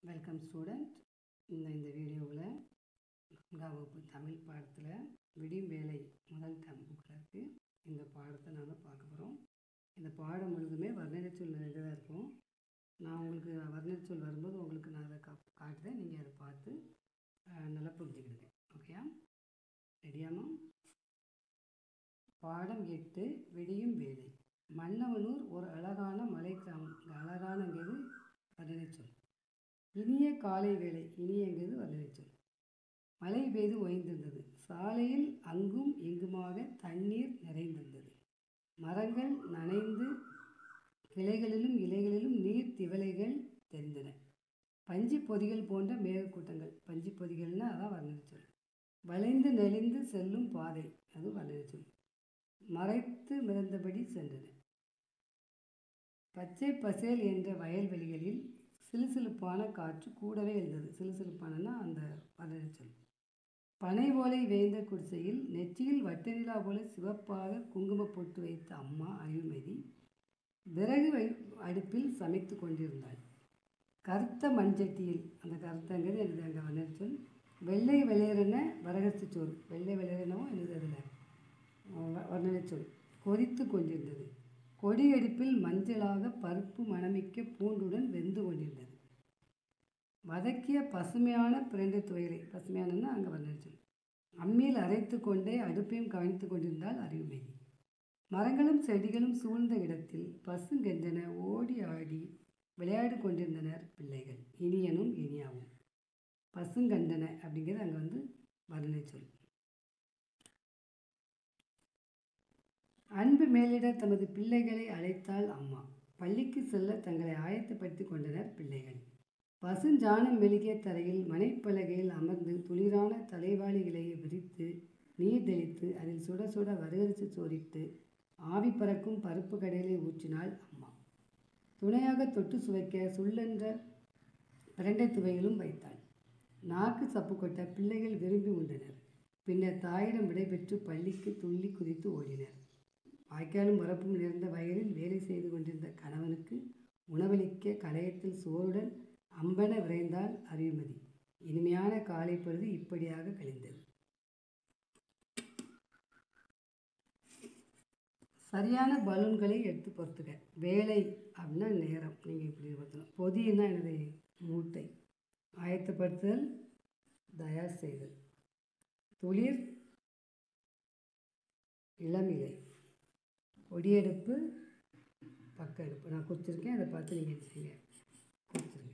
welcome student இந்த இந்த வீடியோவில் நான்காம் வகுப்பு தமிழ் பாடத்தில் விடியும் வேலை முதல் டேம் புக்கில் இருக்குது இந்த பாடத்தை நாம் பார்க்க போகிறோம் இந்த பாடம் முழுதுமே வர்ணனைச்சொல் நிறைய தான் இருக்கும் நான் உங்களுக்கு வர்ணனைச்சொல் வரும்போது உங்களுக்கு நான் அதை கா காட்டுறேன் நீங்கள் அதை பார்த்து அஹ், நல்லா புரிஞ்சுக்கிடுங்க ஓகேயா ரெடியாமா பாடம் எட்டு விடியும் வேலை மன்னவனூர் ஒரு அழகான மலை கிராமம் இந்த அழகானங்கிறது வர்ணனைச்சொல் இனிய காலை வேளை இனியங்கிறது வர்ணனைச்சொல் மழை பெய்து ஓய்ந்திருந்தது சாலையில் அங்கும் இங்குமாக தண்ணீர் நிறைந்திருந்தது மரங்கள் நனைந்து கிளைகளிலும் இலைகளிலும் நீர் திவலைகள் தெரிந்தன பஞ்சு பொதிகள் போன்ற மேகக்கூட்டங்கள் பஞ்சு பொதிகள்னா அதான் வர்ணனைச்சொல் வளைந்து நெளிந்து செல்லும் பாதை அது வர்ணனைச்சொல் மறைத்து மிதந்தபடி சென்றன பச்சை பசேல் என்ற வயல்வெளிகளில் சிலுசிலுப்பான காற்று கூடவே இருந்தது சிலுசிலுப்பானன்னா அந்த வர்ணனைச்சொல் பனை ஓலை வேய்ந்த குடிசையில் நெற்றியில் வட்ட நிலா போல சிவப்பாக குங்குமப் பொட்டு வைத்த அம்மா அறிவுமதி விறகு வை அடுப்பில் சமைத்து கொண்டிருந்தாள் கருத்த மண்சட்டியில் அந்த கருத்தங்கிறது எனது அங்கே வர்ணனைச்சொல் வெள்ளை வெளியேறின வரகரிசி சோறு வெள்ளை வெளியேறினவும் எனது அதில் வர்ணனைச்சொல் கொதித்து கொண்டிருந்தது கொடியடுப்பில் மஞ்சளாக பருப்பு மணமிக்க பூண்டுடன் வெந்து கொண்டிருந்தது வதக்கிய பசுமையான பிரண்டை துவையலை பசுமையானன்னா அங்கே வர்ணனைச்சொல் அம்மியில் அரைத்து கொண்டே அடுப்பையும் கவனித்து கொண்டிருந்தால் அறிவுமதி மரங்களும் செடிகளும் சூழ்ந்த இடத்தில் பசுங்கென்றன ஓடி ஆடி விளையாடி கொண்டிருந்தனர் பிள்ளைகள் இனியனும் இனியாவும் பசுங்கண்டன அப்படிங்கிறது அங்கே வந்து வர்ணனைச்சொல் அன்பு மேலிட தமது பிள்ளைகளை அழைத்தாள் அம்மா பள்ளிக்கு செல்ல தங்களை ஆயத்தப்படுத்தி கொண்டனர் பிள்ளைகள் பசுஞ்சாணம் மெழுகிய தரையில் மனைப்பலகையில் அமர்ந்து துளிரான தலைவாளி இலையை விரித்து நீர் தெளித்து அதில் சுட சுட வறுகரிசி சோறிட்டு ஆவி பறக்கும் பருப்பு கடையிலை ஊற்றினாள் அம்மா துணையாக தொட்டு சுவைக்க சுள்ளென்ற பிரண்டை துவைகளும் வைத்தாள் நாக்கு சப்பு கொட்ட பிள்ளைகள் விரும்பி உண்டனர் பின்னர் தாயிடம் விடைபெற்று பள்ளிக்கு துள்ளி குதித்து ஓடினர் வாய்க்காலும் வரப்பும் நிறைந்த வயலில் வேலை செய்து கொண்டிருந்த கணவனுக்கு உணவளிக்க கலையத்தில் சோறுடன் அம்பென விரைந்தாள் அறிவுமதி இனிமையான காலை பொழுது இப்படியாக கழிந்தது சரியான பலூன்களை எடுத்து பொறுத்துக்க வேலை அப்படின்னா நேரம் நீங்கள் இப்படி பொறுத்தணும் பொதின்னா எனது மூட்டை ஆயத்தப்படுத்துதல் தயார் செய்தல் துளிர் இளமிலை கொடியெடுப்பு பக்க எடுப்பு நான் குறிச்சிருக்கேன் அதை பார்த்து நீங்கள் செய்யுங்க குறிச்சிருங்க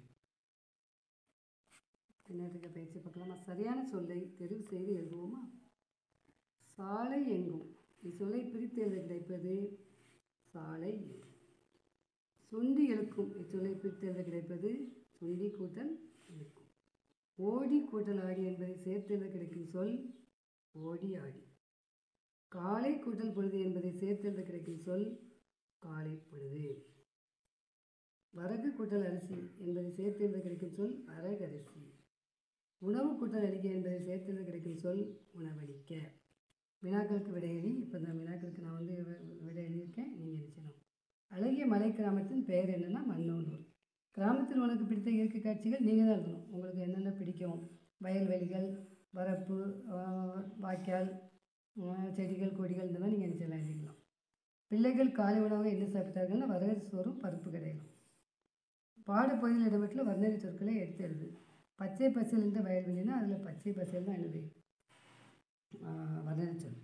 என்ன இருக்க பயிற்சி பார்க்கலாமா சரியான சொல்லை தெரிவு செய்து எழுதுவோமா சாலை எங்கும் இச்சொல்லை பிரித்து எழுத கிடைப்பது சாலை எங்கும் சுண்டி இழுக்கும் இச்சொல்லை பிரித்து எழுத கிடைப்பது சுண்டி கூட்டல் இழுக்கும் ஓடி கூட்டல் ஆடி என்பதை சேர்த்து எழுத கிடைக்கும் சொல் ஓடி ஆடி காலை கூட்டல் பொழுது என்பதை சேர்த்து எழுத கிடைக்கும் சொல் காலை பொழுது வரகு கூட்டல் அரிசி என்பதை சேர்த்து எழுத கிடைக்கும் சொல் வரகரிசி உணவு கூட்டல் அளிக்க என்பதை சேர்த்து எழுத கிடைக்கும் சொல் உணவளிக்க வினாக்களுக்கு விடையெழி இப்போ இந்த வினாக்களுக்கு நான் வந்து வி- விடை எழுதியிருக்கேன் நீங்கள் நினைச்சணும் அழகிய மலை கிராமத்தின் பெயர் என்னென்னா மன்னோனூர் கிராமத்தில் உனக்கு பிடித்த இயற்கை காட்சிகள் நீங்கள் தான் எழுதணும் உங்களுக்கு என்னென்ன பிடிக்கும் வயல்வெளிகள் வரப்பு ஆஹ், வாய்க்கால் ஆஹ், செடிகள் கொடிகள் இந்த மாதிரி நீங்கள் நினச்சலாம் எழுதிக்கலாம் பிள்ளைகள் காலை உணவாக என்ன சாப்பிட்டார்கள்னா வரகரி சோறும் பருப்பு கிடைக்கும் பாடப்பகுதியில் இடம்பெற்றுள்ள வர்ணனை சொற்களை எடுத்து எழுது பச்சை பசேல் என்ற வயல்வெளினா அதில் பச்சை பசேல் தான் என்னது ஆஹ், வர்ணனை சொல்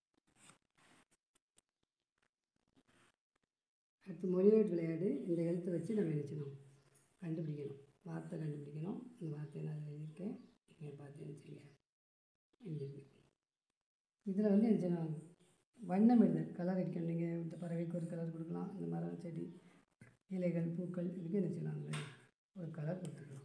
அடுத்து மொழிவேட் விளையாடு இந்த எழுத்தை வச்சு நம்ம நினச்சணும் கண்டுபிடிக்கணும் வார்த்தை கண்டுபிடிக்கணும் இந்த வார்த்தையை நான் அதில் எழுதியிருக்கேன் நீங்கள் பார்த்து நினச்சிங்க எழுதியிருக்கேன் இதில் வந்து என்ன வண்ணம் எழுதல் கலர் அடிக்கணும் நீங்கள் இந்த பறவைக்கு ஒரு கலர் கொடுக்கலாம் இந்த மரம் செடி இலைகள் பூக்கள் இதுக்கு என்ன செய்யலாம் அந்த ஒரு கலர் கொடுத்துக்கலாம்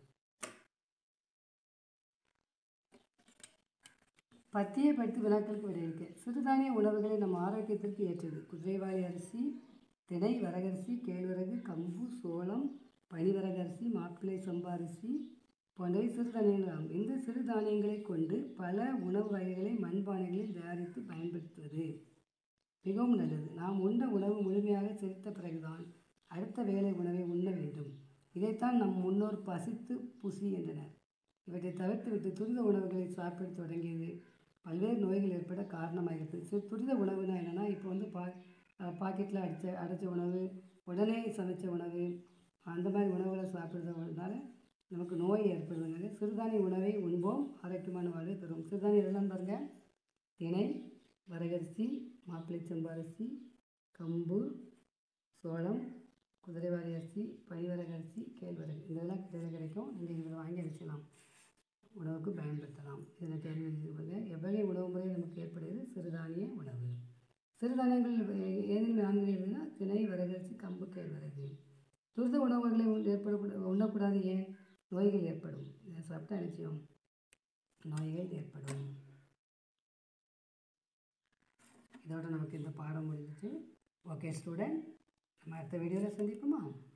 பத்தியை படுத்தி வினாக்களுக்கு விடையளிக்க சிறுதானிய உணவுகளை நம் ஆரோக்கியத்திற்கு ஏற்றது குதிரைவாலி அரிசி திணை வரகரிசி கேழ்வரகு கம்பு சோளம் பனிவரகு அரிசி மாப்பிள்ளை சம்பா அரிசி போன்றவை சிறுதானியங்களாகும் இந்த சிறுதானியங்களை கொண்டு பல உணவு வகைகளை மண்பானைகளில் தயாரித்து பயன்படுத்துவது மிகவும் நல்லது நாம் உண்ட உணவு முழுமையாக செரித்த பிறகுதான் அடுத்த வேளை உணவை உண்ண வேண்டும் இதைத்தான் நம் முன்னோர் பசித்து புசி என்றனர் இவற்றை தவிர்த்துவிட்டு துரித உணவுகளை சாப்பிட தொடங்கியது பல்வேறு நோய்கள் ஏற்பட காரணமாகிறது ஸோ துரித உணவுனா என்னென்னா இப்போ வந்து பா பாக்கெட்டில் அடித்த அடைச்ச உணவு உடனே சமைச்ச உணவு அந்த மாதிரி உணவுகளை சாப்பிட்றதுனால நமக்கு நோய் ஏற்படுறதுனால சிறுதானிய உணவை உண்போம் ஆரோக்கியமான வாழ்வை தரும் சிறுதானியம் இதெல்லாம் பாருங்கள் திணை வரகரிசி மாப்பிள்ளை சம்பா அரிசி கம்பு சோளம் குதிரைவாரி அரிசி பனிவரகு அரிசி கேழ்வரகு இதெல்லாம் கடையில் கிடைக்கும் நீங்கள் இதில் வாங்கி அரிசிலாம் உணவுக்கு பயன்படுத்தலாம் இதில் கேள்வி எழுதியிருப்பாங்க எவ்வகை உணவு முறை நமக்கு ஏற்படுகிறது சிறுதானிய உணவு சிறுதானியங்கள் ஏதேனும் நான்கு எழுதுனா திணை வரகரிசி கம்பு கேழ்வரகு துரித உணவுகளை உண்- ஏற்படக்கூட உண்ணக்கூடாது ஏன் நோய்கள் ஏற்படும் இதை சாப்பிட்டா நிச்சயம் நோய்கள் ஏற்படும் இதோட நமக்கு இந்த பாடம் முடிஞ்சிச்சு ஓகே ஸ்டூடெண்ட் நம்ம அடுத்த வீடியோவில் சந்திப்போமா